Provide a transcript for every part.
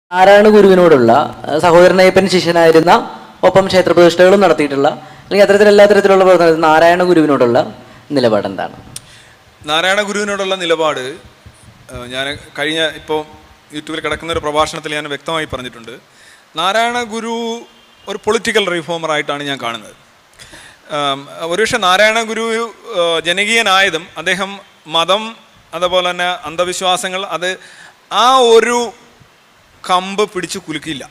നാരായണ ഗുരുവിനോടുള്ള അഹ് സഹോദരനയ്യപ്പൻ ശിഷ്യനായിരുന്ന ഒപ്പം ക്ഷേത്രപ്രതിഷ്ഠകളും നടത്തിയിട്ടുള്ള അല്ലെങ്കിൽ അത്തരത്തിൽ എല്ലാ തരത്തിലുള്ള പ്രവർത്തനത്തിൽ നാരായണ ഗുരുവിനോടുള്ള നിലപാട് എന്താണ് നാരായണ ഗുരുവിനോടുള്ള നിലപാട് ഏഹ്, ഞാൻ കഴിഞ്ഞ ഇപ്പോൾ യൂട്യൂബിൽ കിടക്കുന്ന ഒരു പ്രഭാഷണത്തിൽ ഞാൻ വ്യക്തമായി പറഞ്ഞിട്ടുണ്ട് നാരായണ ഗുരു ഒരു പൊളിറ്റിക്കൽ റിഫോമർ ആയിട്ടാണ് ഞാൻ കാണുന്നത് ആം, ഒരുപക്ഷെ നാരായണ ഗുരു ഏഹ്, ജനകീയനായതും അദ്ദേഹം മതം അതുപോലെ തന്നെ അന്ധവിശ്വാസങ്ങൾ അത് ആ ഒരു കമ്പ് പിടിച്ച് കുലുക്കില്ല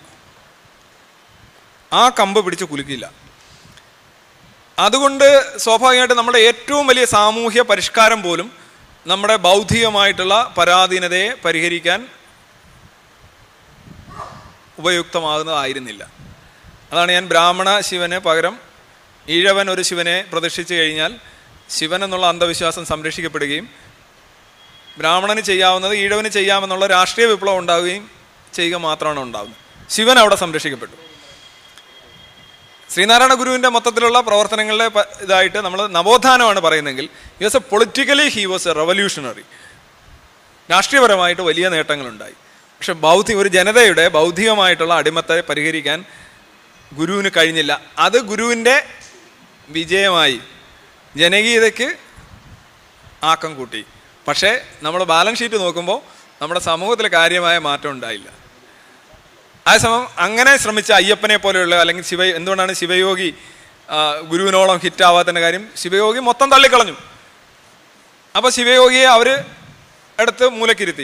ആ കമ്പ് പിടിച്ച് കുലുക്കില്ല അതുകൊണ്ട് സ്വാഭാവികമായിട്ട് നമ്മുടെ ഏറ്റവും വലിയ സാമൂഹ്യ പരിഷ്കാരം പോലും നമ്മുടെ ബൗദ്ധികമായിട്ടുള്ള പരാധീനതയെ പരിഹരിക്കാൻ ഉപയുക്തമാകുന്നതായിരുന്നില്ല അതാണ് ഞാൻ ബ്രാഹ്മണ ശിവന് പകരം ഈഴവൻ ഒരു ശിവനെ പ്രതിഷ്ഠിച്ചു കഴിഞ്ഞാൽ ശിവൻ എന്നുള്ള അന്ധവിശ്വാസം സംരക്ഷിക്കപ്പെടുകയും ബ്രാഹ്മണന് ചെയ്യാവുന്നത് ഈഴവന് ചെയ്യാമെന്നുള്ള രാഷ്ട്രീയ വിപ്ലവം ഉണ്ടാവുകയും ചെയ്യുക മാത്രമാണ് ഉണ്ടാകുന്നത് ശിവൻ അവിടെ സംരക്ഷിക്കപ്പെട്ടു ശ്രീനാരായണ ഗുരുവിൻ്റെ മൊത്തത്തിലുള്ള പ്രവർത്തനങ്ങളിലെ പ- ഇതായിട്ട് നമ്മൾ നവോത്ഥാനമാണ് പറയുന്നതെങ്കിൽ he was a politically he was a revolutionary രാഷ്ട്രീയപരമായിട്ട് വലിയ നേട്ടങ്ങളുണ്ടായി പക്ഷെ ബൗദ്ധി ഒരു ജനതയുടെ ബൗദ്ധികമായിട്ടുള്ള അടിമത്തെ പരിഹരിക്കാൻ ഗുരുവിന് കഴിഞ്ഞില്ല അത് ഗുരുവിൻ്റെ വിജയമായി ജനകീയതയ്ക്ക് ആക്കം കൂട്ടി പക്ഷേ നമ്മൾ ബാലൻസ് ഷീറ്റ് നോക്കുമ്പോൾ നമ്മുടെ സമൂഹത്തിൽ കാര്യമായ മാറ്റം ഉണ്ടായില്ല അതേസമയം അങ്ങനെ ശ്രമിച്ച അയ്യപ്പനെ പോലെയുള്ള അല്ലെങ്കിൽ ശിവ എന്തുകൊണ്ടാണ് ശിവയോഗി ആ, ഗുരുവിനോളം ഹിറ്റാവാത്തതിൻ്റെ കാര്യം ശിവയോഗി മൊത്തം തള്ളിക്കളഞ്ഞു അപ്പോൾ ശിവയോഗിയെ അവർ എടുത്ത് മൂലക്കിരുത്തി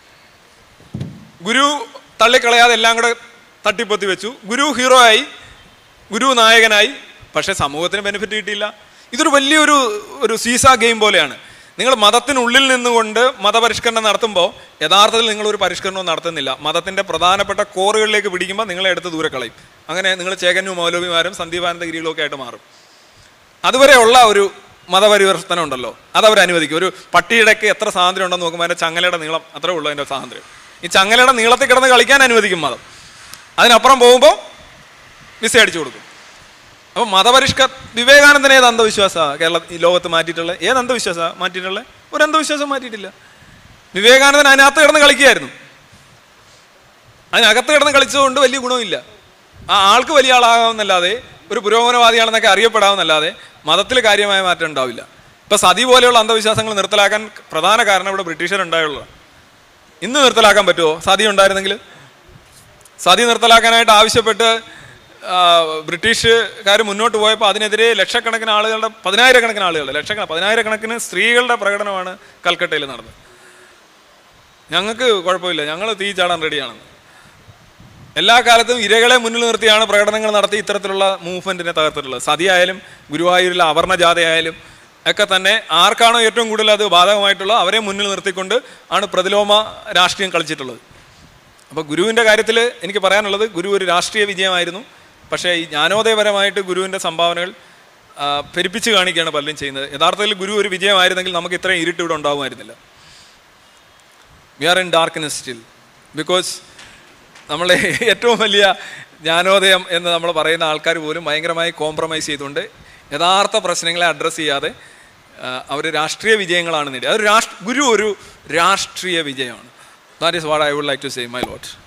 ഗുരു തള്ളിക്കളയാതെ എല്ലാം കൂടെ തട്ടിപ്പൊത്തി വെച്ചു ഗുരു ഹീറോ ആയി ഗുരു നായകനായി പക്ഷേ സമൂഹത്തിന് ബെനിഫിറ്റ് കിട്ടിയില്ല ഇതൊരു വലിയൊരു ഒരു സീസ ഗെയിം പോലെയാണ് നിങ്ങൾ മതത്തിനുള്ളിൽ നിന്നുകൊണ്ട് മതപരിഷ്കരണം നടത്തുമ്പോൾ യഥാർത്ഥത്തിൽ നിങ്ങൾ ഒരു പരിഷ്കരണവും നടത്തുന്നില്ല മതത്തിൻ്റെ പ്രധാനപ്പെട്ട കോറുകളിലേക്ക് പിടിക്കുമ്പോൾ നിങ്ങളെ എടുത്ത് ദൂരെ കളയും അങ്ങനെ നിങ്ങൾ ചേകന്നു മൗലവിമാരും സന്ദീപാനന്ദഗിരികളും ഒക്കെ ആയിട്ട് മാറും അതുവരെയുള്ള ഒരു മതപരിവർത്തനം ഉണ്ടല്ലോ അതവർ അനുവദിക്കും ഒരു പട്ടിയുടെക്ക് എത്ര സ്വാതന്ത്ര്യം ഉണ്ടെന്ന് നോക്കുമ്പോൾ അതിൻ്റെ ചങ്ങലയുടെ നീളം അത്രേ ഉള്ളൂ അതിൻ്റെ സ്വാതന്ത്ര്യം ഈ ചങ്ങലയുടെ നീളത്തിൽ കിടന്ന് കളിക്കാൻ അനുവദിക്കും മതം അതിനപ്പുറം പോകുമ്പോൾ വിസ അടിച്ചു കൊടുക്കും അപ്പോൾ മതപരിഷ്ക വിവേകാനന്ദൻ ഏത് അന്ധവിശ്വാസ കേരള ഈ ലോകത്ത് മാറ്റിയിട്ടുള്ളത് ഏത് അന്ധവിശ്വാസ മാറ്റിയിട്ടുള്ളത് ഒരു അന്ധവിശ്വാസം മാറ്റിയിട്ടില്ല വിവേകാനന്ദൻ അതിനകത്ത് കിടന്ന് കളിക്കുകയായിരുന്നു അതിനകത്ത് കിടന്ന് കളിച്ചതുകൊണ്ട് വലിയ ഗുണമില്ല ആ ആൾക്ക് വലിയ ആളാകാമെന്നല്ലാതെ ഒരു പുരോഗമനവാദിയാണെന്നൊക്കെ അറിയപ്പെടാമെന്നല്ലാതെ മതത്തിൽ കാര്യമായ മാറ്റം ഉണ്ടാവില്ല ഇപ്പൊ സതി പോലെയുള്ള അന്ധവിശ്വാസങ്ങൾ നിർത്തലാക്കാൻ പ്രധാന കാരണം ഇവിടെ ബ്രിട്ടീഷരുണ്ടായുള്ളതാണ് ഇന്ന് നിർത്തലാക്കാൻ പറ്റുമോ സതി ഉണ്ടായിരുന്നെങ്കിൽ സതി നിർത്തലാക്കാനായിട്ട് ആവശ്യപ്പെട്ട് ആ, ബ്രിട്ടീഷുകാർ മുന്നോട്ട് പോയപ്പോൾ അതിനെതിരെ ലക്ഷക്കണക്കിന് ആളുകളുടെ പതിനായിരക്കണക്കിന് ആളുകളുടെ ലക്ഷക്കണ പതിനായിരക്കണക്കിന് സ്ത്രീകളുടെ പ്രകടനമാണ് കൽക്കട്ടയിൽ നടന്നത് ഞങ്ങൾക്ക് കുഴപ്പമില്ല ഞങ്ങൾ തീ ചാടാൻ റെഡിയാണെന്ന് എല്ലാ കാലത്തും ഇരകളെ മുന്നിൽ നിർത്തിയാണ് പ്രകടനങ്ങൾ നടത്തി ഇത്തരത്തിലുള്ള മൂവ്മെന്റിനെ തകർത്തിട്ടുള്ളത് സതിയായാലും ഗുരുവായൂരിലെ അവർണ ജാഥയായാലും ഒക്കെ തന്നെ ആർക്കാണോ ഏറ്റവും കൂടുതൽ അത് ബാധകമായിട്ടുള്ളത് അവരെ മുന്നിൽ നിർത്തിക്കൊണ്ട് ആണ് പ്രതിലോമ രാഷ്ട്രീയം കളിച്ചിട്ടുള്ളത് അപ്പോൾ ഗുരുവിൻ്റെ കാര്യത്തിൽ എനിക്ക് പറയാനുള്ളത് ഗുരു ഒരു രാഷ്ട്രീയ വിജയമായിരുന്നു പക്ഷേ ഈ ജ്ഞാനോദയപരമായിട്ട് ഗുരുവിൻ്റെ സംഭാവനകൾ ആ, പെരുപ്പിച്ച് കാണിക്കുകയാണ് പലരും ചെയ്യുന്നത് യഥാർത്ഥത്തിൽ ഗുരു ഒരു വിജയമായിരുന്നെങ്കിൽ നമുക്ക് ഇത്രയും ഇരുട്ട് ഇവിടെ ഉണ്ടാകുമായിരുന്നില്ല we are in darkness still because നമ്മളെ ഏറ്റവും വലിയ ജ്ഞാനോദയം എന്ന് നമ്മൾ പറയുന്ന ആൾക്കാർ പോലും ഭയങ്കരമായി കോംപ്രമൈസ് ചെയ്തുകൊണ്ട് യഥാർത്ഥ പ്രശ്നങ്ങളെ അഡ്രസ്സ് ചെയ്യാതെ അവർ രാഷ്ട്രീയ വിജയങ്ങളാണ് നേടിയത് അതൊരു രാഷ്ട്ര ഗുരു ഒരു രാഷ്ട്രീയ വിജയമാണ് that is what I would like to say my lot